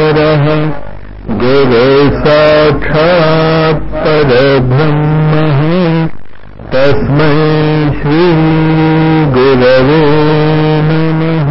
परः गुरु साक्षात् परब्रह्मः तस्मै श्रीगुरवे नमः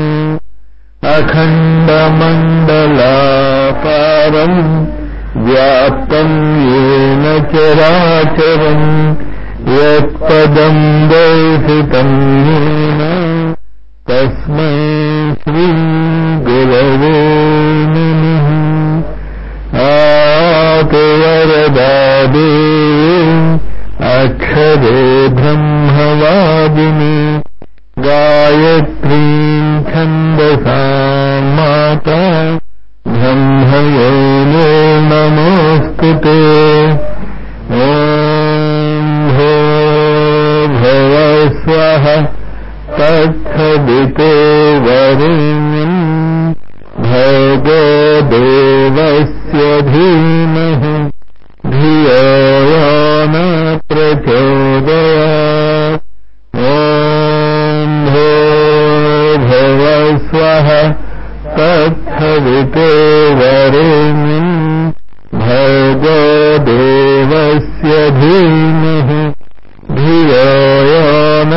अखण्डमण्डलाकारम् व्याप्तम् येन चराचरम् यत्पदम् दर्शितम् येन तस्मै श्रीगुरवे नमः आतवरदादे अक्षरे ब्रह्मवादिनि गायत्रीम् छन्दसा माता ब्रह्मयोनो नमोऽस्तु ते ॐ भो भव स्वः तत्सदितो वरेण्यम् भगो देवस्य धीमः धियो यो न प्रचोदयात् ॐ भो भव स्वः तत्सवितो वरेण्यम् भगो देवस्य धीमः धियो यो न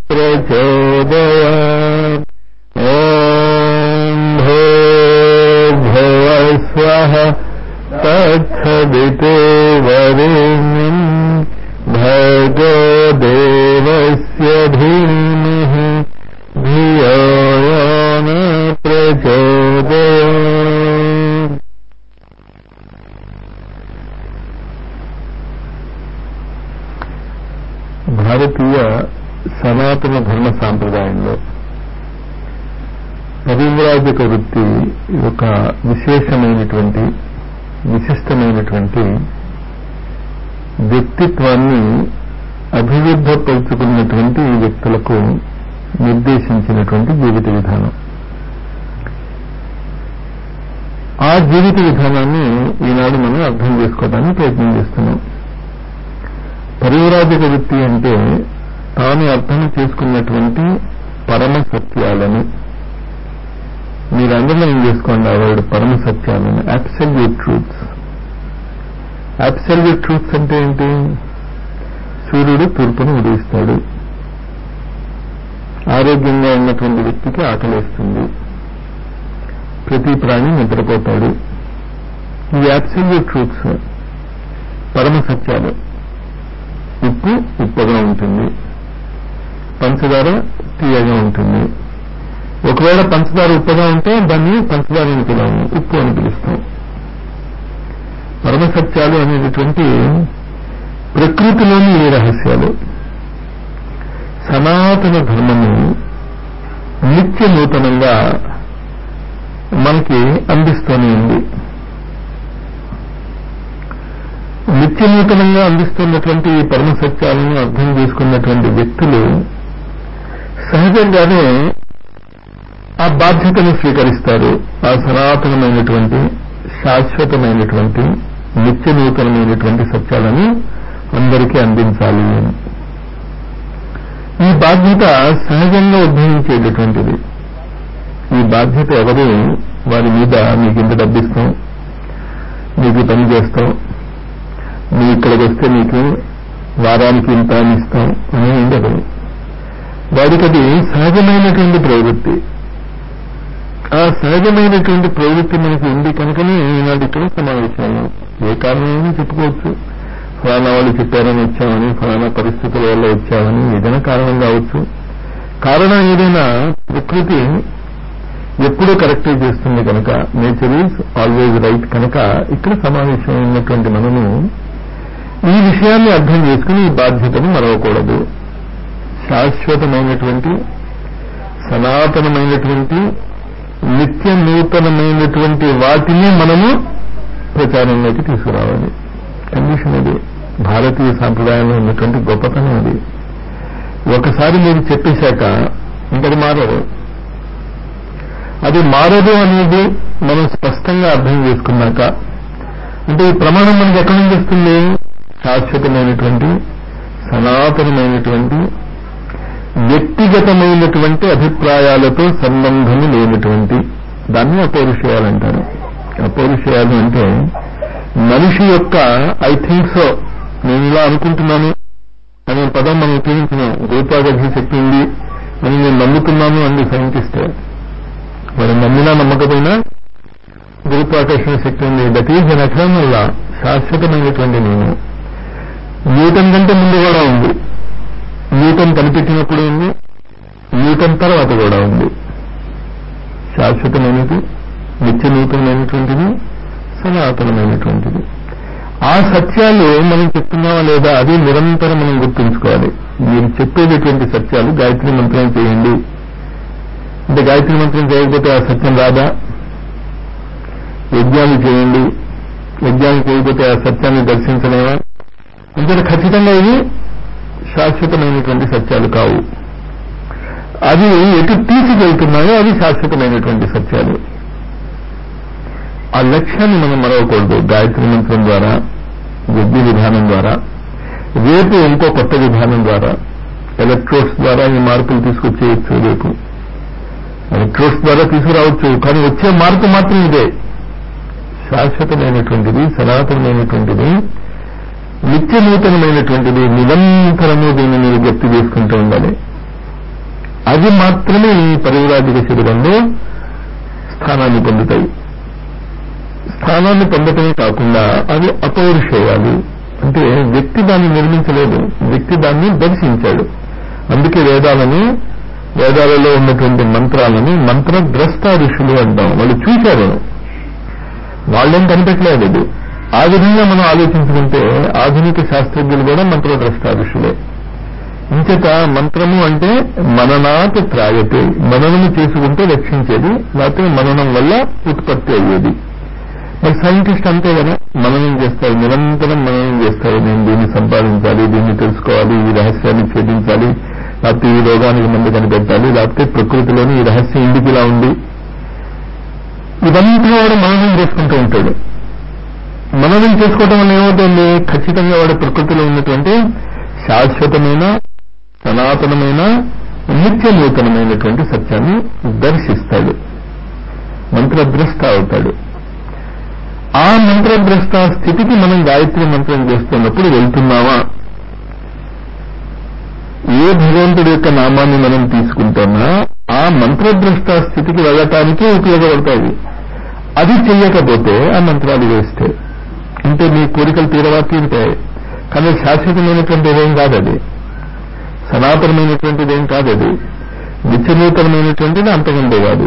प्रचोदयात् ॐ भो भव स्वः तत्सवितो वरेण्यम् भगो देवस्य धीमः धियो यो न प्रचोदयात् భారతీయ సనాతన ధర్మ సాంప్రదాయంలో పరివ్రాజక వృత్తి ఒక విశేషమైనటువంటి విశిష్టమైనటువంటి వ్యక్తిత్వాన్ని అభివృద్ధపరుచుకున్నటువంటి వ్యక్తులకు నిర్దేశించినటువంటి జీవిత విధానం ఆ జీవిత విధానాన్ని ఈనాడు మనం అర్థం చేసుకోవడానికి ప్రయత్నం చేస్తున్నాం పరివరాజక వృత్తి అంటే తాను అర్థం చేసుకున్నటువంటి పరమ సత్యాలను మీరు అండర్లైన్ చేసుకోండి ఆ వర్డ్ పరమ సత్యాలను అబ్సల్యూట్ ట్రూత్స్ అబ్సల్యూట్ ట్రూత్స్ అంటే ఏంటి సూర్యుడు తూర్పును ఉదయిస్తాడు ఆరోగ్యంగా ఉన్నటువంటి వ్యక్తికి ఆకలేస్తుంది ప్రతి ప్రాణి నిద్రపోతాడు ఈ అబ్సల్యూట్ ట్రూత్స్ పరమ సత్యాలు ఉప్పు ఉప్పుగా ఉంటుంది పంచదార తీయగా ఉంటుంది ఒకవేళ పంచదార ఉప్పుగా ఉంటే దాన్ని పంచదార అని పిలవము ఉప్పు అని పిలుస్తాం పరమసత్యాలు అనేటటువంటి ప్రకృతిలోని ఈ రహస్యాలు సనాతన ధర్మము నిత్య నూతనంగా మనకి అందిస్తూనే ఉంది నిత్య నూతనంగా అందిస్తున్నటువంటి ఈ పరమ సత్యాలను అర్థం చేసుకున్నటువంటి వ్యక్తులు సహజంగానే ఆ బాధ్యతను స్వీకరిస్తారు ఆ సనాతనమైనటువంటి శాశ్వతమైనటువంటి నిత్య నూతనమైనటువంటి సత్యాలను అందరికీ అందించాలి ఈ బాధ్యత సహజంగా ఉద్భవించేటటువంటిది ఈ బాధ్యత ఎవరు వారి మీద మీకు ఇంత డబ్బిస్తాం మీకు పని చేస్తాం నువ్వు ఇక్కడికి వస్తే నీకు వారానికి ఇంత అని ఇస్తాం అని ఉండదు వాడికి అది సహజమైనటువంటి ప్రవృత్తి ఆ సహజమైనటువంటి ప్రవృత్తి మనకి ఉంది కనుకనే ఈనాడు ఇక్కడ సమావేశాలు ఏ కారణమైనా చెప్పుకోవచ్చు ఫలానా వాళ్ళు చెప్పారని వచ్చామని ఫలానా పరిస్థితుల వల్ల వచ్చామని ఏదైనా కారణం కావచ్చు కారణం ఏదైనా ప్రకృతి ఎప్పుడూ కరెక్టే చేస్తుంది కనుక నేచర్ ఈజ్ ఆల్వేజ్ రైట్ కనుక ఇక్కడ సమావేశం ఉన్నటువంటి మనము ఈ విషయాన్ని అర్థం చేసుకుని ఈ బాధ్యతను మరవకూడదు శాశ్వతమైనటువంటి సనాతనమైనటువంటి నిత్య నూతనమైనటువంటి వాటిని మనము ప్రచారంలోకి తీసుకురావాలి కండిషన్ అది భారతీయ సాంప్రదాయంలో ఉన్నటువంటి గొప్పతనం అది ఒకసారి మీరు చెప్పేశాక ఇంకది మారదు అది మారదు అనేది మనం స్పష్టంగా అర్థం చేసుకున్నాక అంటే ఈ ప్రమాణం మనకి ఎక్కడి నుంచి వస్తుంది శాశ్వతమైనటువంటి సనాతనమైనటువంటి వ్యక్తిగతమైనటువంటి అభిప్రాయాలతో సంబంధము లేనటువంటి దాన్ని అపౌరుషేయాలంటారు అపౌరుషయాలు అంటే మనిషి యొక్క ఐ థింక్ సో నేను ఇలా అనుకుంటున్నాను అనే పదం మనం ఉపయోగించినాం గురుత్వాకర్షణ శక్తి ఉంది అని నేను నమ్ముతున్నాను అంది సైంటిస్ట్ మరి నమ్మినా నమ్మకపోయినా గురుత్వాకర్షణ శక్తి ఉంది దట్ ఈజ్ అన్ వల్ల శాశ్వతమైనటువంటి నేను న్యూటన్ కంటే ముందు కూడా ఉంది న్యూటన్ కనిపెట్టినప్పుడు ఉంది న్యూటన్ తర్వాత కూడా ఉంది శాశ్వతమైనది నిత్య నూతనమైనటువంటిది సనాతనమైనటువంటిది ఆ సత్యాలు మనం చెప్తున్నావా లేదా అది నిరంతరం మనం గుర్తుంచుకోవాలి మీరు చెప్పేటటువంటి సత్యాలు గాయత్రి మంత్రం చేయండి అంటే గాయత్రి మంత్రం చేయకపోతే ఆ సత్యం రాదా యజ్ఞాలు చేయండి యజ్ఞాలు చేయకపోతే ఆ సత్యాన్ని దర్శించలేమా అంటే ఖచ్చితంగా ఇవి శాశ్వతమైనటువంటి సత్యాలు కావు అది ఎటు తీసుకెళ్తున్నాయో అవి శాశ్వతమైనటువంటి సత్యాలు ఆ లక్ష్యాన్ని మనం మరవకూడదు గాయత్రి మంత్రం ద్వారా యజ్ఞ విధానం ద్వారా రేపు ఇంకో కొత్త విధానం ద్వారా ఎలక్ట్రోడ్స్ ద్వారా ఈ మార్పులు తీసుకొచ్చేయచ్చు రేపు ఎలక్ట్రోడ్స్ ద్వారా తీసుకురావచ్చు కానీ వచ్చే మార్పు మాత్రం ఇదే శాశ్వతమైనటువంటిది సనాతనమైనటువంటిది నిత్య నూతనమైనటువంటిది నిరంతరము దీన్ని మీరు గట్టి చేసుకుంటూ ఉండాలి అది మాత్రమే ఈ పరివరాజిక శరీరంలో స్థానాన్ని పొందుతాయి స్థానాన్ని పొందటమే కాకుండా అవి అపౌరుషేయాలు అంటే వ్యక్తి దాన్ని నిర్మించలేదు వ్యక్తి దాన్ని దర్శించాడు అందుకే వేదాలని వేదాలలో ఉన్నటువంటి మంత్రాలని మంత్రద్రష్ట ఋషులు అంటాం వాళ్ళు చూశారు వాళ్ళేం కనిపెట్టలేదు అది ఆ విధంగా మనం ఆలోచించుకుంటే ఆధునిక శాస్త్రజ్ఞులు కూడా మంత్రద్రష్ట ఋషులే ఇంచేత మంత్రము అంటే మననాత్ త్రాయతే మననము చేసుకుంటే రక్షించేది లేకపోతే మననం వల్ల ఉత్పత్తి అయ్యేది మరి సైంటిస్ట్ అంతే కదా మననం చేస్తారు నిరంతరం మననం చేస్తారు నేను దీన్ని సంపాదించాలి దీన్ని తెలుసుకోవాలి ఈ రహస్యాన్ని ఛేదించాలి లేకపోతే ఈ రోగానికి మందు కనిపెట్టాలి లేకపోతే ప్రకృతిలోని ఈ రహస్యం ఇందుకు ఇలా ఉంది ఇదంతా వాడు మననం చేసుకుంటూ ఉంటాడు మననం చేసుకోవటం వల్ల ఏమవుతుంది ఖచ్చితంగా వాడు ప్రకృతిలో ఉన్నటువంటి శాశ్వతమైన సనాతనమైన నిత్య నూతనమైనటువంటి సత్యాన్ని దర్శిస్తాడు మంత్రద్రష్ట అవుతాడు ఆ మంత్రద్రష్ట స్థితికి మనం గాయత్రి మంత్రం చేస్తున్నప్పుడు వెళ్తున్నామా ఏ భగవంతుడి యొక్క నామాన్ని మనం తీసుకుంటున్నా ఆ మంత్రద్రష్ట స్థితికి వెళ్ళటానికి ఉపయోగపడతాయి అది చెయ్యకపోతే ఆ మంత్రాలు వేస్తే అంటే మీ కోరికలు తీరవా తీరుతాయి కానీ శాశ్వతమైనటువంటి ఏం కాదు అది సనాతనమైనటువంటిది ఏం కాదు అది నిత్యనూతనమైనటువంటిది అంతకంటే కాదు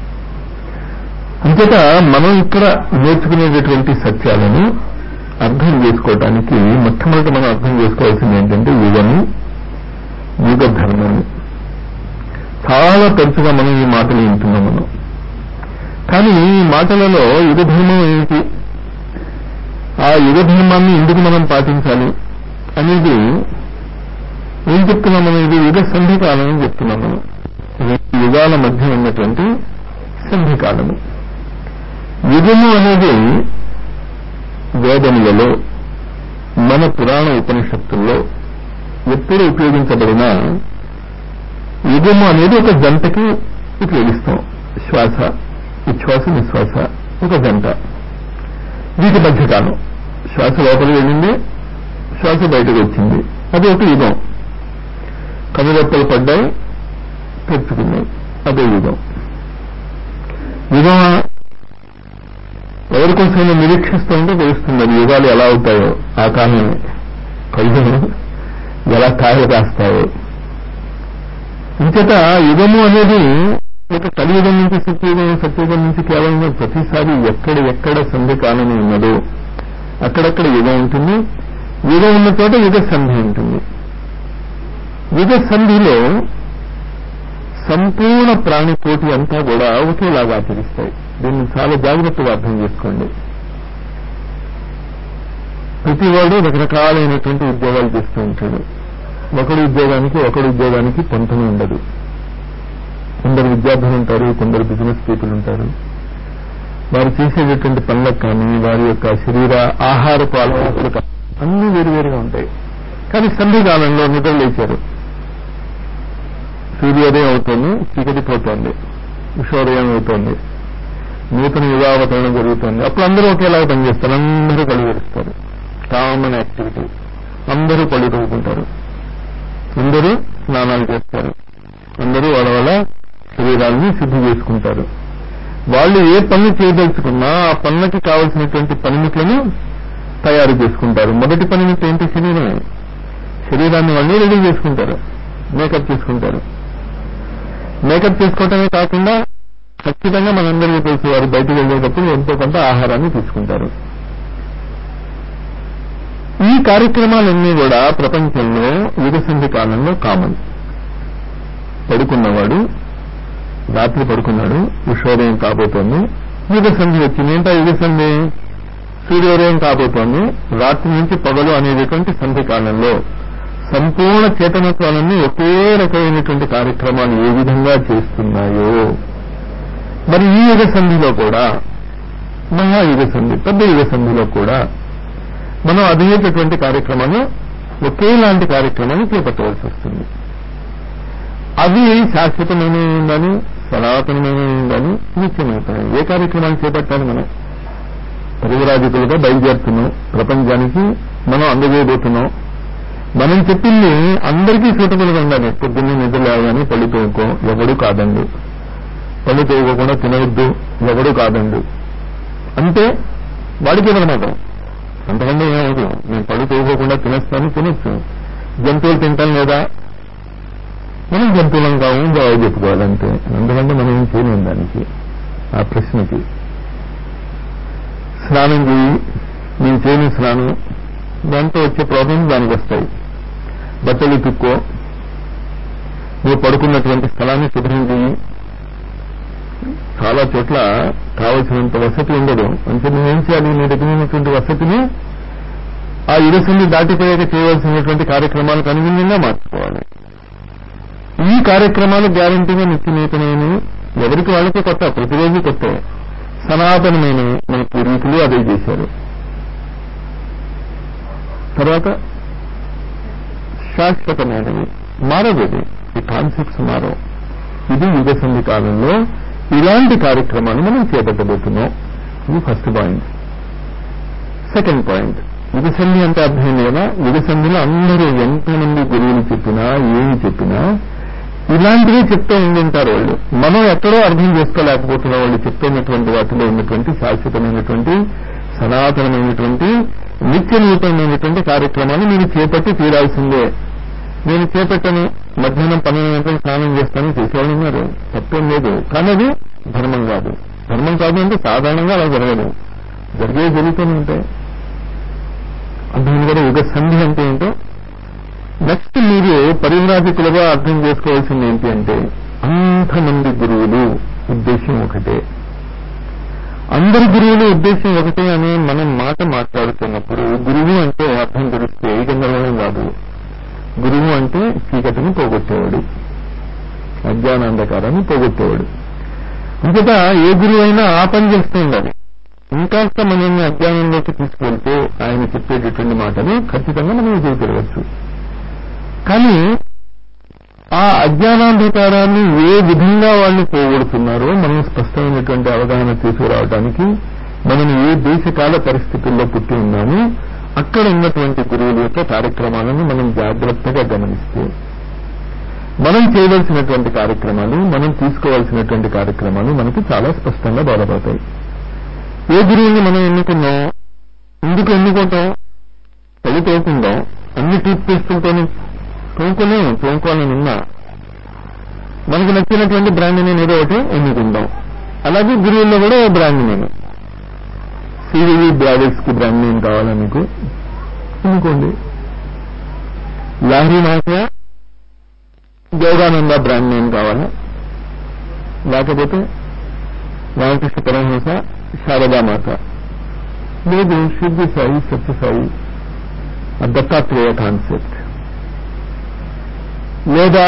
అంతేత మనం ఇక్కడ నేర్చుకునేటటువంటి సత్యాలను అర్థం చేసుకోవటానికి మొట్టమొదట మనం అర్థం చేసుకోవాల్సింది ఏంటంటే యుగము యుగ ధర్మము చాలా తరచుగా మనం ఈ మాటలు వింటున్నాం మనం కానీ ఈ మాటలలో యుగ ధర్మం ఏంటి ఆ యుగ ధర్మాన్ని ఎందుకు మనం పాటించాలి అనేది ఏం చెప్తున్నాం మనం ఇది యుగ సంధికాలం అని చెప్తున్నాం మనం రెండు యుగాల మధ్య ఉన్నటువంటి సంధికాలము యుగము అనేది వేదములలో మన పురాణ ఉపనిషత్తుల్లో ఎప్పుడు ఉపయోగించబడిన యుగము అనేది ఒక జంటకి ఉపయోగిస్తాం శ్వాస ఉచ్ఛ్వాస నిశ్వాస ఒక జంట వీటి మధ్యకాలం శ్వాస లోపలికి వెళ్ళింది శ్వాస బయటకు వచ్చింది అది ఒక యుగం కనురెప్పలు పడ్డాయి తెచ్చుకున్నాయి అదే యుగం యుగం ఎవరి కోసమైనా నిరీక్షిస్తూ ఉంటే తెలుస్తుంది అది యుగాలు ఎలా అవుతాయో ఆ కాలంలో కళ్ళు ఎలా కాయలు కాస్తాయో ఇంచేత యుగము అనేది ఒక కలియుగం నుంచి సత్యుగం సత్యుగం నుంచి కేవలం ప్రతిసారి ఎక్కడ ఎక్కడ సంధి కాలం ఉన్నదో అక్కడక్కడ యుగం ఉంటుంది యుగం ఉన్న చోట యుగ సంధి ఉంటుంది యుగ సంధిలో సంపూర్ణ ప్రాణికోటి అంతా కూడా ఒకేలాగా ఆచరిస్తాయి దీన్ని చాలా జాగ్రత్తగా అర్థం చేసుకోండి ప్రతి వాడు రకరకాలైనటువంటి ఉద్యోగాలు చేస్తూ ఉంటాడు ఒకడు ఉద్యోగానికి ఒకడు ఉద్యోగానికి పొంతన ఉండదు కొందరు విద్యార్థులు ఉంటారు కొందరు బిజినెస్ పీపుల్ ఉంటారు వారు చేసేటటువంటి పనులకు కానీ వారి యొక్క శరీర ఆహారపు అలవాట్లు కానీ అన్నీ వేరువేరుగా ఉంటాయి కానీ సంధి కాలంలో నిద్ర లేచారు సూర్యోదయం అవుతోంది చీకటి పోతోంది ఉషోదయం అవుతోంది నూతన యుగావతరణ జరుగుతుంది అప్పుడు అందరూ ఒకేలాగా పనిచేస్తారు అందరూ కళ్ళు తెరుస్తారు కామన్ యాక్టివిటీ అందరూ పళ్ళు తవ్వుకుంటారు అందరూ స్నానాలు చేస్తారు అందరూ వాళ్ళ వాళ్ళ శరీరాలను శుద్ధి చేసుకుంటారు వాళ్ళు ఏ పనులు చేయదలుచుకున్నా ఆ పనులకి కావలసినటువంటి పనిముట్లను తయారు చేసుకుంటారు మొదటి పనిముట్లు ఏంటి శరీరమే శరీరాన్ని వాళ్ళు రెడీ చేసుకుంటారు మేకప్ చేసుకుంటారు మేకప్ చేసుకోవటమే కాకుండా ఖచ్చితంగా మనందరికీ తెలుసు వారు బయటకు వెళ్ళేటప్పుడు ఎంతో కొంత ఆహారాన్ని తీసుకుంటారు ఈ కార్యక్రమాలన్నీ కూడా ప్రపంచంలో యుగసంధి కాలంలో కామన్ పడుకున్నవాడు రాత్రి పడుకున్నాడు ఉషోదయం కాబోతోంది యుగసంధి వచ్చింది ఏంటా యుగసంధి సూర్యోదయం కాబోతోంది రాత్రి నుంచి పగలు అనేటటువంటి సంధి కాలంలో సంపూర్ణ చేతనత్వాలన్నీ ఒకే రకమైనటువంటి కార్యక్రమాలు ఏ విధంగా చేస్తున్నాయో మరి ఈ యుగ సంధిలో కూడా మహాయుగ సంధి పెద్ద యుగ సంధిలో కూడా మనం అదేటటువంటి కార్యక్రమాలు ఒకేలాంటి కార్యక్రమాన్ని చేపట్టవలసి వస్తుంది అవి శాశ్వతమైనవి కానీ సనాతనమైనవి కానీ నిత్యమవుతాయి ఏ కార్యక్రమాలు చేపట్టాలి మనం పరివరాజకులుగా బయలుదేరుతున్నాం ప్రపంచానికి మనం అందజేయబోతున్నాం మనం చెప్పింది అందరికీ సూటబుల్గా ఉండాలి పొద్దున్నే నిద్ర లేవగానే పళ్ళు తోముకో ఎవడు కాదండు పళ్ళు తోముకోకుండా తినవద్దు ఎవడు కాదండు అంటే వాడికి ప్రమాదం అంతకంటే ఏమవుతుంది నేను పళ్ళు తోముకోకుండా తినేస్తాను తినొచ్చు జంతువులు తింటాం లేదా మనం జంతువులం కావు జవాబు చెప్పుకోవాలంటే అందుకంటే మనం ఏం చేయలేం దానికి ఆ ప్రశ్నకి స్నానం చేయి నేను చేయని స్నానం దాంతో వచ్చే ప్రాబ్లమ్స్ దానికి వస్తాయి బట్టలు తుక్కో నువ్వు పడుకున్నటువంటి స్థలాన్ని శుభ్రం చేయి చాలా చోట్ల కావలసినంత వసతి ఉండదు అంటే నువ్వేం చేయాలి నీ దగ్గర ఉన్నటువంటి వసతిని ఆ ఇరసుని దాటిపోయాక చేయవలసినటువంటి కార్యక్రమాలకు అనుగుణంగా మార్చుకోవాలి ఈ కార్యక్రమాలు గ్యారంటీగా నిత్యనూతనమైనవి ఎవరికి వాళ్ళకి కొత్త ప్రతిరోజు కొత్త సనాతనమైనవి మన పూర్వీకులు అదే చేశారు తర్వాత శాశ్వతమైనవి మారవేది ఈ కాన్సెప్ట్స్ మారవు ఇది యుగ సంధి కాలంలో ఇలాంటి కార్యక్రమాలు మనం చేపట్టబోతున్నాం ఇది ఫస్ట్ పాయింట్ సెకండ్ పాయింట్ యుగ సంధి అంటే అర్థం లేదా యుగ సంధిలో అందరూ ఎంతమంది గురువులు చెప్పినా ఏమి చెప్పినా ఇలాంటివి చెప్తూ ఉండింటారు వాళ్ళు మనం ఎక్కడో అర్థం చేసుకోలేకపోతున్న వాళ్ళు చెప్తున్నటువంటి వాటిలో ఉన్నటువంటి శాశ్వతమైనటువంటి సనాతనమైనటువంటి నిత్య నూతనమైనటువంటి కార్యక్రమాలు మీరు చేపట్టి తీరాల్సిందే నేను చేపట్టను మధ్యాహ్నం పన్నెండు గంటలకు స్నానం చేస్తాను చేసేవాళ్ళు ఉన్నారు తప్పేం లేదు కానీ అది ధర్మం కాదు ధర్మం కాదు అంటే సాధారణంగా అలా జరగదు జరిగేవి జరుగుతూనే ఉంటాయి అర్థం కూడా యుగ సంధి అంటే ఏంటో నెక్స్ట్ మీరు పరివ్రాజకులుగా అర్థం చేసుకోవాల్సింది ఏంటి అంటే అంతమంది గురువులు ఉద్దేశం ఒకటే అందరి గురువులు ఉద్దేశం ఒకటే అని మనం మాట మాట్లాడుతున్నప్పుడు గురువు అంటే అర్థం తెలిస్తే ఏ గందరగోళం కాదు గురువు అంటే చీకటిని పోగొట్టేవాడు అజ్ఞానాంధకారాన్ని పోగొట్టేవాడు అంతటా ఏ గురువు అయినా ఆ పని చేస్తూ ఉండాలి ఇంకాస్త మనల్ని అజ్ఞానంలోకి తీసుకెళ్తే ఆయన చెప్పేటటువంటి మాటలు ఖచ్చితంగా మనం విజయ తిరగచ్చు కానీ ఆ అజ్ఞానాంధకారాన్ని ఏ విధంగా వాళ్ళు పోగొడుతున్నారో మనం స్పష్టమైనటువంటి అవగాహన తీసుకురావడానికి మనం ఏ దేశకాల పరిస్థితుల్లో పుట్టి ఉన్నామో అక్కడ ఉన్నటువంటి గురువుల యొక్క కార్యక్రమాలను మనం జాగ్రత్తగా గమనిస్తే మనం చేయవలసినటువంటి కార్యక్రమాలు మనం తీసుకోవాల్సినటువంటి కార్యక్రమాలు మనకి చాలా స్పష్టంగా బోధపడతాయి ఏ గురువుని మనం ఎన్నుకున్నాం ఎందుకు ఎన్నుకుంటాం తల్లి తోకుందాం అన్ని టూత్ పేస్టులతోని తోముకోలేము తోముకోవాలని ఉన్నా మనకు నచ్చినటువంటి బ్రాండ్ నేను ఏదో ఒకటి ఎన్నుకుందాం అలాగే గురువుల్లో కూడా ఓ బ్రాండ్ నేను సివివి బ్రాడెక్స్ కి బ్రాండ్ నేమ్ కావాలా మీకు ఎన్నుకోండి Lahari mafia Yogananda brand name కావాలా లేకపోతే రామకృష్ణ పరమహంస శారదామాత లేదు సిద్ధి సాయి సత్యసాయి దత్తాత్రేయ కాన్సెప్ట్ లేదా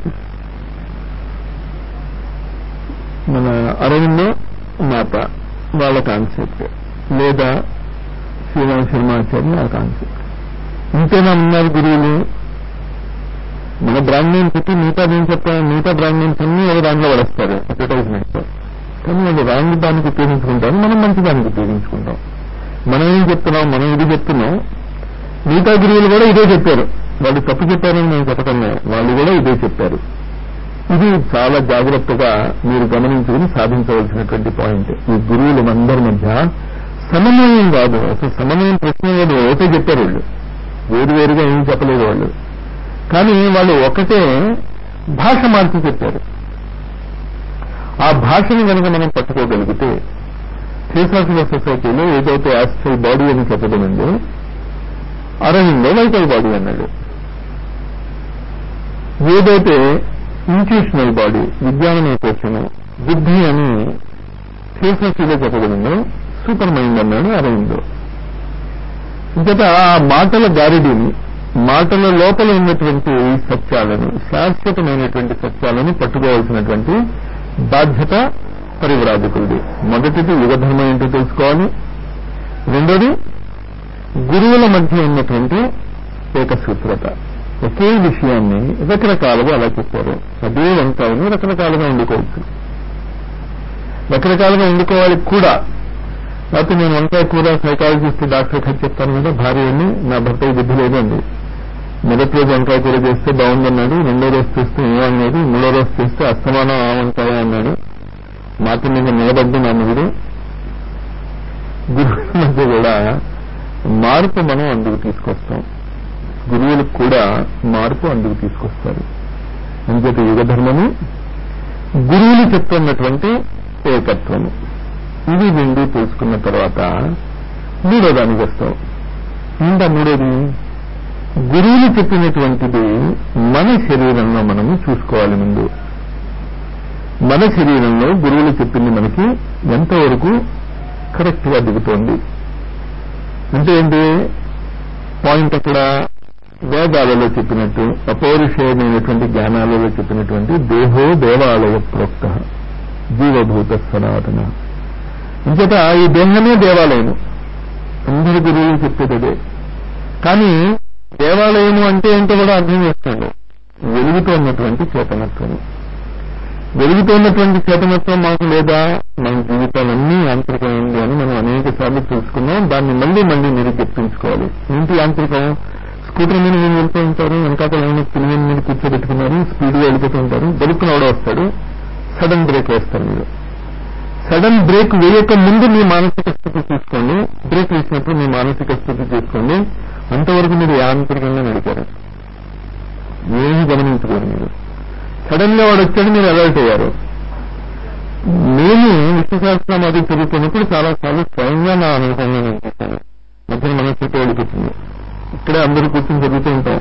మన అరవిందో మాత వాళ్ళ కాన్సెప్ట్ లేదా శ్రీరామ శర్మాచార్య ఆ కాన్సెప్ట్ ఇంతేనా ఉన్నారు గురువులు మన బ్రాండ్ నేమ్ పెట్టి మిగతా నేను చెప్తాను మిగతా బ్రాండ్ నేమ్స్ అన్ని ఒక దాంట్లో పడేస్తారు అడ్వర్టైజ్మెంట్ కానీ వాళ్ళు రాంగ్ దానికి ఉపయోగించుకుంటారు మనం మంచి దానికి ఉపయోగించుకుంటాం మనం ఏం చెప్తున్నాం మనం ఇది చెప్తున్నాం మిగతా గురువులు కూడా ఇదే చెప్పారు వాళ్ళు తప్పు చెప్పారని నేను చెప్పటం లేదు. వాళ్ళు కూడా ఇదే చెప్పారు ఇది చాలా జాగ్రత్తగా మీరు గమనించుకుని సాధించవలసినటువంటి పాయింట్ ఈ గురువుల అందరి మధ్య సమన్వయం కాదు అసలు సమన్వయం ప్రశ్న లేదు ఒకటే చెప్పారు వాళ్ళు వేరు వేరుగా ఏం చెప్పలేదు వాళ్ళు కానీ వాళ్ళు ఒకటే భాష మార్చి చెప్పారు ఆ భాషని కనుక మనం పట్టుకోగలిగితే థియోసాఫికల్ సొసైటీలో ఏదైతే యాస్ట్రల్ బాడీ అని చెప్పబడిందో అరవిందో వైకల్ బాడీ అన్నాడు ఏదైతే ఇంట్యూషనల్ బాడీ విజ్ఞానమే కోసము బుద్ధి అని థియోసఫీలో చెప్పబడిందో సూపర్ మైండ్ అన్నాడు అరవిందో ఇంకట ఆ మాటల గారిడిని మాటల లోపల ఉన్నటువంటి సత్యాలను శాశ్వతమైనటువంటి సత్యాలను పట్టుకోవాల్సినటువంటి బాధ్యత పరివ్రాజకుడిది మొదటిది యుగధర్మం ఏంటో తెలుసుకోవాలి రెండోది గురువుల మధ్య ఉన్నటువంటి ఏకసూత్రత ఒకే విషయాన్ని రకరకాలుగా అలా చెప్పారు అదే వంకాయని రకరకాలుగా వండుకోవచ్చు రకరకాలుగా వండుకోవాలి కూడా లేకపోతే నేను వంకాయ కూర సైకాలజిస్ట్ డాక్టర్ ఖర్చు చెప్తాను కదా భార్యని నా భర్త బుద్ధి లేదండి మొదటి రోజు వంకాయ కూర చేస్తే బాగుందన్నాడు రెండో రోజు చేస్తే ఏమన్నాడు మూడో రోజు చేస్తే అస్తమానం ఆ వంకాయ అన్నాడు మాట మీద నిలబడ్డ నా మొగుడు గురువుల మధ్య కూడా మార్పు మనం అందుకు తీసుకొస్తాం గురువులకు కూడా మార్పు అందుకు తీసుకొస్తారు అంచేత యుగధర్మము గురువులు చెప్తున్నటువంటి ఏకత్వము ఇవి రెండు తెలుసుకున్న తర్వాత మూడో దానికి వస్తాం ఇంకా మూడోది గురువులు చెప్పినటువంటిది మన శరీరంలో మనము చూసుకోవాలి ముందు మన శరీరంలో గురువులు చెప్పింది మనకి ఎంతవరకు కరెక్ట్ గా దిగుతోంది అంటే ఏంటి పాయింట్ అక్కడ వేదాలలో చెప్పినట్టు అపౌరుషేయమైనటువంటి జ్ఞానాలలో చెప్పినటువంటి దేహో దేవాలయ ప్రోక్త జీవభూత సనాతన ఇంచేత ఈ దేహమే దేవాలయము అందరి గురువులు చెప్పేది అదే కానీ దేవాలయము అంటే ఏంటో కూడా అర్థం చేసుకోండి వెలుగుతున్నటువంటి చేతనత్వము వెలుగుతున్నటువంటి చేతనత్వం మాకు లేదా మన జీవితాలన్నీ యాంత్రికమైంది అని మనం అనేక సార్లు తెలుసుకున్నాం దాన్ని మళ్ళీ మళ్ళీ మీరు గుర్తుంచుకోవాలి ఏంటి యాంత్రికం స్కూటర్ మీద మీరు వెళ్తూ ఉంటారు వెనకాతల పిల్లల మీద కూర్చోబెట్టుకున్నారు స్పీడ్ గా వెళ్ళిపోతూ ఉంటారు దొరుకుతున్న ఎవడో వస్తాడు సడన్ బ్రేక్ వేస్తారు మీరు సడన్ బ్రేక్ వేయక ముందు మీ మానసిక స్థితి చూసుకోండి బ్రేక్ వేసినప్పుడు మీ మానసిక స్థితి చూసుకోండి అంతవరకు మీరు యాంత్రికంగా నడిపారు ఏమి గమనించుకోరు మీరు సడన్ గా వాడు వచ్చాడు మీరు అలర్ట్ అయ్యారు నేను విశ్వశాస్త్రం అది చదువుతున్నప్పుడు చాలా సార్లు స్వయంగా నా అనుభవంగా నేను చూశాను మధ్యన మనసు చెప్పి వెళ్ళిపోతుంది ఇక్కడే అందరూ కూర్చొని చదువుతూ ఉంటాం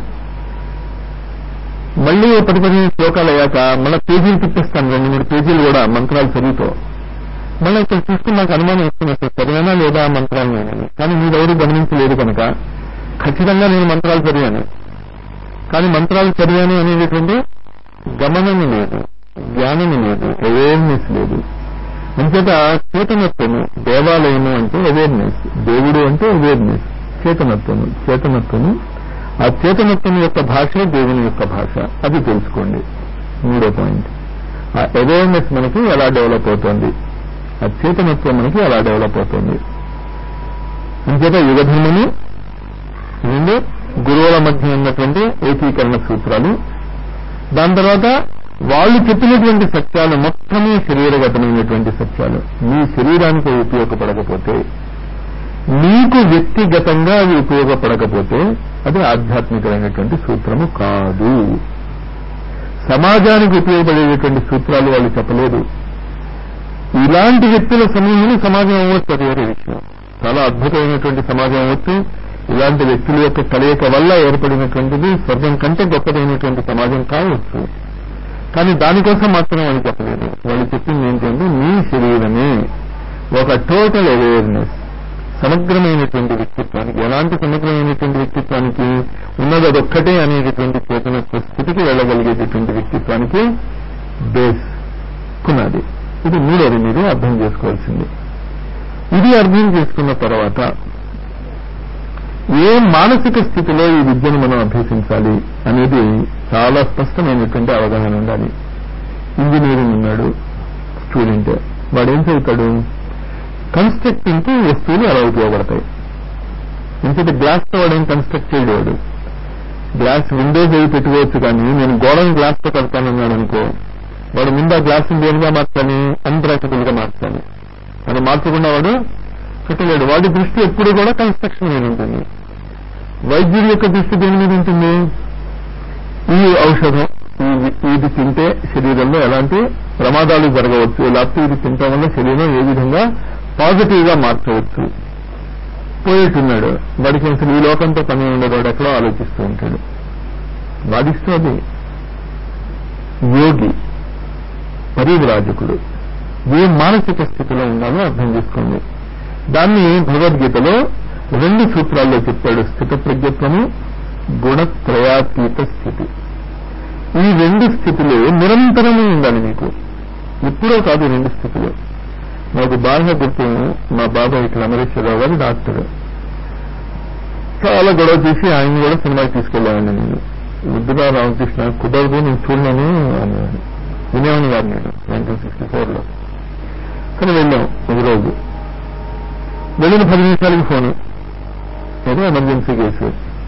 మళ్ళీ ఓ పది పదిహేను శ్లోకాలు అయ్యాక మళ్ళీ పేజీలు తిప్పిస్తాను రెండు మూడు పేజీలు కూడా మంత్రాలు చదువుతూ మళ్ళీ ఇక్కడ చూసుకుని నాకు అనుమానం వస్తుంది అసలు చదివానా లేదా ఆ మంత్రాలు నేను కానీ మీరెవరూ గమనించలేదు కనుక ఖచ్చితంగా నేను మంత్రాలు చదివాను కానీ మంత్రాలు చదివాను అనేటటువంటి గమనం లేదు జ్ఞానం లేదు అవేర్నెస్ లేదు అంచేత చేతనత్వము దేవాలయము అంటే అవేర్నెస్ దేవుడు అంటే అవేర్నెస్ చేతనత్వము చేతనత్వము ఆ చేతనత్వం యొక్క భాష దేవుని యొక్క భాష అది తెలుసుకోండి మూడో పాయింట్ ఆ అవేర్నెస్ మనకి ఎలా డెవలప్ అవుతోంది ఆ చేతనత్వం మనకి ఎలా డెవలప్ అవుతుంది అంచేత యుగధర్మము రెండు గురువుల మధ్య ఉన్నటువంటి ఏకీకరణ సూత్రాలు దాని తర్వాత వాళ్ళు చెప్పినటువంటి సత్యాలు మొత్తమే శరీరగతమైనటువంటి సత్యాలు మీ శరీరానికి అవి ఉపయోగపడకపోతే మీకు వ్యక్తిగతంగా అవి ఉపయోగపడకపోతే అది ఆధ్యాత్మికమైనటువంటి సూత్రము కాదు సమాజానికి ఉపయోగపడేటటువంటి సూత్రాలు వాళ్ళు చెప్పలేదు ఇలాంటి వ్యక్తుల సమూహం సమాజం అవ్వచ్చు అది వేరే విషయం చాలా అద్భుతమైనటువంటి సమాజం అవ్వచ్చు ఇలాంటి వ్యక్తుల యొక్క కలయిక వల్ల ఏర్పడినటువంటిది స్వర్గం కంటే గొప్పదైనటువంటి సమాజం కావచ్చు కానీ దానికోసం మాత్రం వాళ్ళు చెప్పలేదు వాళ్ళు చెప్పింది ఏంటంటే మీ శరీరమే ఒక టోటల్ అవేర్నెస్ సమగ్రమైనటువంటి వ్యక్తిత్వానికి ఎలాంటి సమగ్రమైనటువంటి వ్యక్తిత్వానికి ఉన్నది అదొక్కటే అనేటటువంటి చేతనత్వ స్థితికి వెళ్ళగలిగేటటువంటి వ్యక్తిత్వానికి బేస్ పునాది ఇది మూడోది మీరు అర్థం చేసుకోవాల్సింది ఇది అర్థం చేసుకున్న తర్వాత ఏ మానసిక స్థితిలో ఈ విద్యను మనం అభ్యసించాలి అనేది చాలా స్పష్టమైనటువంటి అవగాహన ఉండాలి ఇంజనీరింగ్ ఉన్నాడు స్టూడెంట్ వాడు ఏం చదువుతాడు కన్స్ట్రక్టింగ్ కి వస్తువులు ఎలా ఉపయోగపడతాయి ఎందుకంటే గ్లాస్ తో వాడు ఏం కన్స్ట్రక్ట్ చేయడు వాడు గ్లాస్ విండోస్ అవి పెట్టుకోవచ్చు కానీ నేను గోడను గ్లాస్ తో కడతానన్నాడు అనుకో వాడు ముందు ఆ గ్లాస్ దేనిగా మార్చాలి అన్బ్రేకబుల్ గా మార్చాలి అది మార్చకుండా వాడు చుట్టలేడు వాడి దృష్టి ఎప్పుడు కూడా కన్స్ట్రక్షన్ మీద ఉంటుంది వైద్యుడి యొక్క దృష్టి దేని మీద ఉంటుంది ఈ ఔషధం ఈ- ఇది తింటే శరీరంలో ఎలాంటి ప్రమాదాలు జరగవచ్చు లేకపోతే ఇది తినటం వల్ల శరీరం ఏ విధంగా పాజిటివ్ గా మార్చవచ్చు పోయేట్టున్నాడు వాడికి అసలు ఈ లోకంతో పని ఉండదు వాడు ఎక్కడో ఆలోచిస్తూ ఉంటాడు వాడిస్తూ అది యోగి పరివ్రాజకుడు ఏ మానసిక స్థితిలో ఉండాలో అర్థం చేసుకోండి దాన్ని భగవద్గీతలో రెండు సూత్రాల్లో చెప్పాడు స్థిత ప్రజ్ఞత్వము గుణత్రయాతీత స్థితి ఈ రెండు స్థితులు నిరంతరమే ఉండాలి మీకు ఎప్పుడో కాదు ఈ రెండు స్థితులు నాకు బాగా గుర్తు మా బాబాయ్ ఇక్కడ అమరేశ్వరరావు గారు డాక్టర్ చాలా గొడవ చేసి ఆయన కూడా సినిమాకి తీసుకెళ్ళాను నేను వృద్ధుగా రామకృష్ణ కుదరదు నేను చూడలేను అన్నాను వినేవాని గారు నేను నైన్టీన్ సిక్స్టీ ఫోర్లో కానీ వెళ్ళాం ఒక రోజు వెళ్ళిన పది నిమిషాలకి ఫోన్ ఏదో ఎమర్జెన్సీ కేసు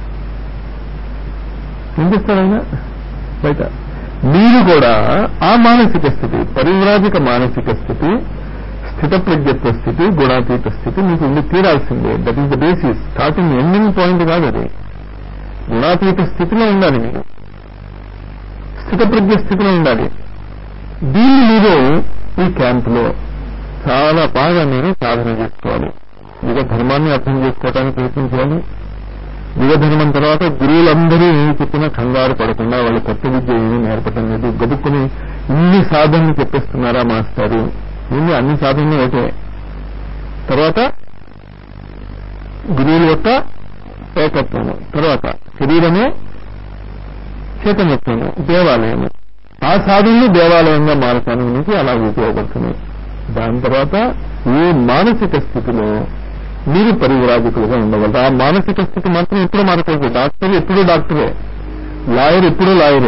ఏం చేస్తారు ఆయన బయట మీరు కూడా ఆ మానసిక స్థితి పరివ్రాజక మానసిక స్థితి స్థిత ప్రజ్ఞత్వ స్థితి గుణాతీత స్థితి మీకు ఉండి తీరాల్సిందే that is the basis starting ending point కాదు అది గుణాతీత స్థితిలో ఉండాలి మీరు స్థిత ప్రజ్ఞ స్థితిలో ఉండాలి దీన్ని మీరు ఈ క్యాంపులో చాలా బాగా మీరు సాధన చేసుకోవాలి యుగ ధర్మాన్ని అర్థం చేసుకోవడానికి ప్రయత్నించాలి యుగ ధర్మం తర్వాత గురువులందరూ ఏమి చెప్పినా కంగారు పడకుండా వాళ్ళ కొత్త విద్య ఏమీ నేర్పటం లేదు గబుక్కుని ఇన్ని సాధనలు చెప్పేస్తున్నారా మాస్టారు ఏంది అన్ని సాధనలు ఒకటే తర్వాత గురువుల యొక్క ఏకత్వము తర్వాత శరీరమే చైతన్యత్వము దేవాలయము ఆ సాధనలు దేవాలయంగా మారటానికి మీకు అలాగే ఉపయోగపడుతున్నాయి దాని తర్వాత ఏ మానసిక స్థితిలో మీరు పరివిరాజకులుగా ఉండగలరు ఆ మానసిక స్థితి మాత్రం ఎప్పుడూ మారకూడదు డాక్టర్ ఎప్పుడూ డాక్టరే లాయర్ ఎప్పుడూ లాయరే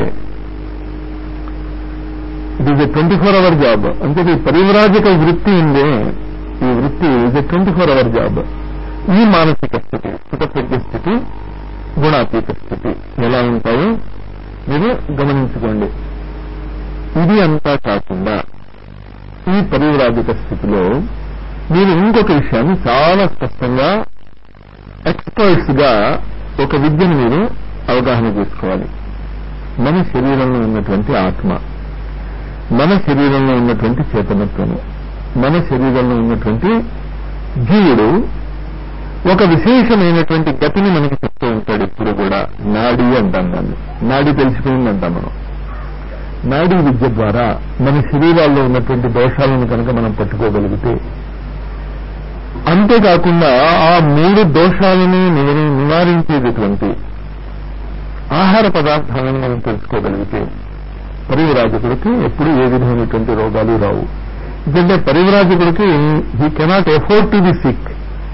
it is a twenty four hour job అంటే ఈ పరివ్రాజక వృత్తి ఉందే ఈ వృత్తి is a twenty four hour job ఈ మానసిక స్థితి స్థితప్రజ్ఞ స్థితి గుణాతీత స్థితి ఎలా ఉంటాయో మీరు గమనించుకోండి ఇది అంతా కాకుండా ఈ పరివ్రాజక స్థితిలో మీరు ఇంకొక విషయాన్ని చాలా స్పష్టంగా ఎక్స్పర్ట్స్ గా ఒక విద్యను మీరు అవగాహన చేసుకోవాలి మన శరీరంలో ఉన్నటువంటి ఆత్మ మన శరీరంలో ఉన్నటువంటి చేతనత్వము మన శరీరంలో ఉన్నటువంటి జీవుడు ఒక విశేషమైనటువంటి గతిని మనకి చెప్తూ ఉంటాడు ఇప్పుడు కూడా నాడి అంటాం దాన్ని నాడి తెలిసిపోయింది అంటాం మనం నాడీ విద్య ద్వారా మన శరీరాల్లో ఉన్నటువంటి దోషాలను కనుక మనం పట్టుకోగలిగితే అంతేకాకుండా ఆ మూడు దోషాలను నివ- నివారించేటటువంటి ఆహార పదార్థాలను మనం తెలుసుకోగలిగితే పరివిరాజకుడికి ఎప్పుడు ఏ విధమైనటువంటి రోగాలు రావు ఎందుకంటే పరివిరాజకుడికి he cannot afford to be sick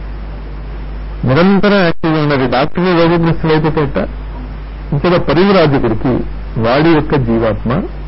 నిరంతరం యాక్టివ్గా ఉన్నది డాక్టర్ రోగగ్రస్తులు అయితే పెట్ట ఇంకా పరివిరాజకుడికి వాడి యొక్క జీవాత్మ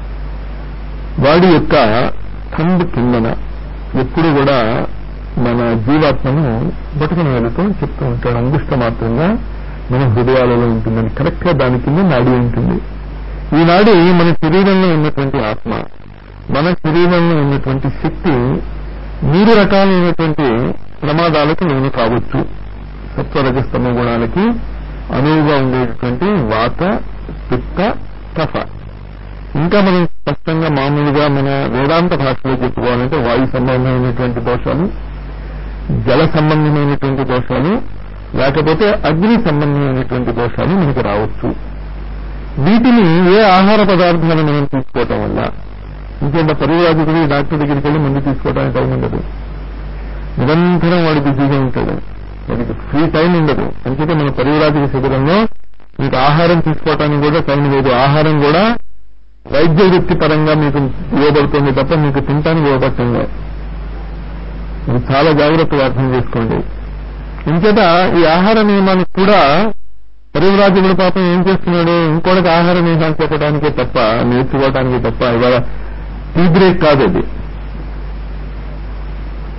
వాడి యొక్క థంబ్ కిందన ఎప్పుడు కూడా మన జీవాత్మను బతుకుని వెళుతూ చెప్తూ ఉంటాడు అంగుష్ట మాత్రంగా మన హృదయాలలో ఉంటుందని కరెక్ట్ గా దాని కింద నాడి ఉంటుంది ఈ నాడి మన శరీరంలో ఉన్నటువంటి ఆత్మ మన శరీరంలో ఉన్నటువంటి శక్తి మూడు రకాలైనటువంటి ప్రమాదాలకు నేను కావచ్చు సత్వరజస్తమ గుణాలకి అనువుగా ఉండేటటువంటి వాత పిత్త కఫ ఇంకా మనం స్పష్టంగా మామూలుగా మన వేదాంత భాషలో చెప్పుకోవాలంటే వాయు సంబంధమైనటువంటి దోషాలు జల సంబంధమైనటువంటి దోషాలు లేకపోతే అగ్ని సంబంధమైనటువంటి దోషాలు మనకు రావచ్చు వీటిని ఏ ఆహార పదార్థాలు మనం తీసుకోవటం వల్ల ఇంకేంత పరివాదికుడు డాక్టర్ దగ్గరికి వెళ్ళి మందు తీసుకోవడానికి టైం ఉండదు నిరంతరం వాడు బిజీగా ఉంటాడు వాడికి ఫ్రీ టైం ఉండదు అంచేతే మన పరివరాజక శిబిరంలో మీకు ఆహారం తీసుకోవటానికి కూడా టైం లేదు ఆహారం కూడా వైద్య వృత్తి పరంగా మీకు ఇవ్వబడుతుంది తప్ప మీకు తినటానికి ఇవ్వబడటం లేదు ఇది చాలా జాగ్రత్తగా అర్థం చేసుకోండి ఇంచేత ఈ ఆహార నియమానికి కూడా పరివరాజకుడు పాపం ఏం చేస్తున్నాడు ఇంకోటికి ఆహార నియమాలు చెప్పడానికే తప్ప నేర్చుకోవటానికి తప్ప ఇవాళ టీ బ్రేక్ కాదు అది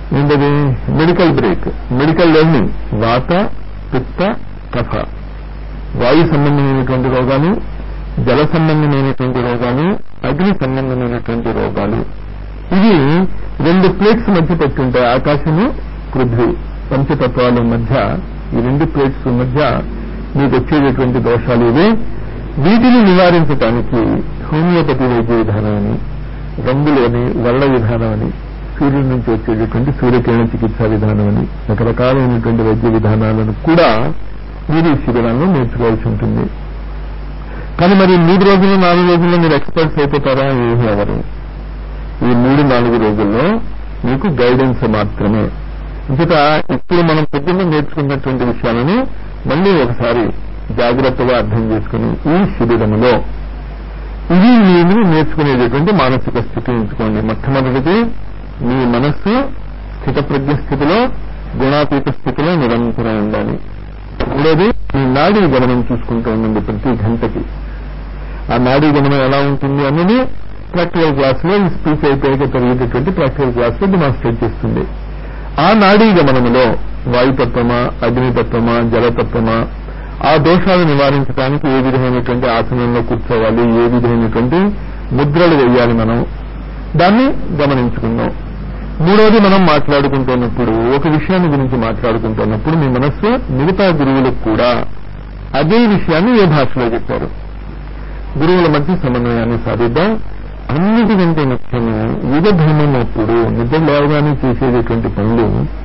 ఏంటది మెడికల్ బ్రేక్ మెడికల్ లెర్నింగ్ వాత పిత్త కఫ వాయు సంబంధమైనటువంటి రోగాలు జల సంబంధమైనటువంటి రోగాలు అగ్ని సంబంధమైనటువంటి రోగాలు ఇవి రెండు ప్లేట్స్ మధ్య పెట్టుంటాయి ఆకాశము పృథ్వీ పంచతత్వాల మధ్య ఈ రెండు ప్లేట్స్ మధ్య మీకు వచ్చేటటువంటి దోషాలు ఇవే వీటిని నివారించడానికి హోమియోపతి వైద్య విధానం అని రంగులోని వర్ణ విధానం అని సూర్యుడి నుంచి వచ్చేటటువంటి సూర్యకిరణ చికిత్సా విధానం అని రకరకాలైనటువంటి వైద్య విధానాలను కూడా మీరు ఈ శిబిరాల్లో నేర్చుకోవాల్సి ఉంటుంది కానీ మరి మూడు రోజులు నాలుగు రోజుల్లో మీరు ఎక్స్పర్ట్స్ అయిపోతారా ఏమీ ఎవరు ఈ మూడు నాలుగు రోజుల్లో మీకు గైడెన్స్ మాత్రమే ఇంకట ఇప్పుడు మనం పొద్దున్న నేర్చుకున్నటువంటి విషయాలను మళ్ళీ ఒకసారి జాగ్రత్తగా అర్థం చేసుకుని ఈ శిబిరములో ఇది మీరు నేర్చుకునేటటువంటి మానసిక స్థితి ఎంచుకోండి మొట్టమొదటిది మీ మనస్సు స్థితప్రజ్ఞ స్థితిలో గుణాతీత స్థితిలో నిరంతరం ఉండాలి మూడోది మీ నాడీ గమనం చూసుకుంటూ ఉండండి ప్రతి గంటకి ఆ నాడీ గమనం ఎలా ఉంటుంది అన్నది ప్రాక్టికల్ క్లాస్ లో ఈ స్పీచ్ అయిపోయాక జరిగేటటువంటి ప్రాక్టికల్ క్లాస్ లో డిమాన్స్ట్రేట్ చేస్తుంది ఆ నాడీ గమనములో వాయుతత్వమా అగ్నితత్వమా జలతత్వమా ఆ దోషాలు నివారించడానికి ఏ విధమైనటువంటి ఆసనంలో కూర్చోవాలి ఏ విధమైనటువంటి ముద్రలు వేయాలి మనం దాన్ని గమనించుకుందాం మూడోది మనం మాట్లాడుకుంటున్నప్పుడు ఒక విషయాన్ని గురించి మాట్లాడుకుంటున్నప్పుడు మీ మనస్సు మిగతా గురువులకు కూడా అదే విషయాన్ని ఏ భాషలో చెప్పారు గురువుల మధ్య సమన్వయాన్ని సాధిద్దాం అన్నిటికంటే ముఖ్యము యుగ ధర్మం అప్పుడు నిద్ర లేవగానే చేసేటటువంటి పనులు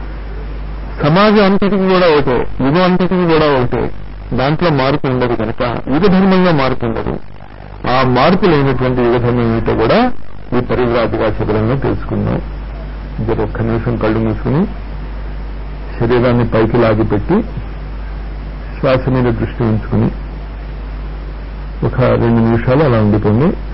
సమాజం అంతటికి కూడా ఒకటే యుగం అంతటికి కూడా ఒకటే దాంట్లో మార్పు ఉండదు కనుక యుగ ధర్మంలో మార్పు ఉండదు ఆ మార్పు లేనటువంటి యుగ ధర్మం ఏమిటో కూడా ఈ పరివ్రాజగా శిబిరంలో తెలుసుకుందాం జర ఒక్క నిమిషం కళ్ళు మూసుకుని శరీరాన్ని పైకి లాగిపెట్టి శ్వాస మీద దృష్టి ఉంచుకుని ఒక రెండు నిమిషాలు అలా ఉండిపోండి